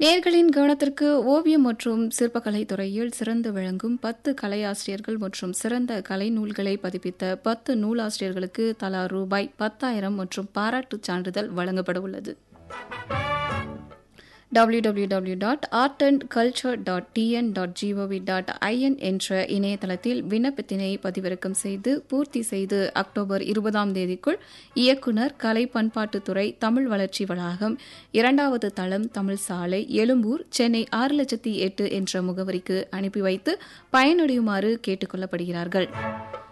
நேர்களின் கவனத்திற்கு ஓவியம் மற்றும் சிற்பக்கலை துறையில் சிறந்து விளங்கும் பத்து கலையாசிரியர்கள் மற்றும் சிறந்த கலை நூல்களை பதிப்பித்த பத்து நூலாசிரியர்களுக்கு தலா ரூபாய் பத்தாயிரம் மற்றும் பாராட்டுச் சான்றிதழ் வழங்கப்பட உள்ளது www.artandculture.tn.gov.in dot art and culture dot TN dot GOV dot IN என்ற இணையதளத்தில் விண்ணப்பத்தினை பதிவிறக்கம் செய்து பூர்த்தி செய்து அக்டோபர் இருபதாம் தேதிக்குள் இயக்குனர் கலை பண்பாட்டுத்துறை தமிழ் வளர்ச்சி வளாகம் இரண்டாவது தளம் தமிழ் சாலை எழும்பூர் சென்னை ஆறு லட்சத்தி எட்டு என்ற முகவரிக்கு அனுப்பி வைத்து பயனடையுமாறு கேட்டுக் கொள்ளப்படுகிறார்கள்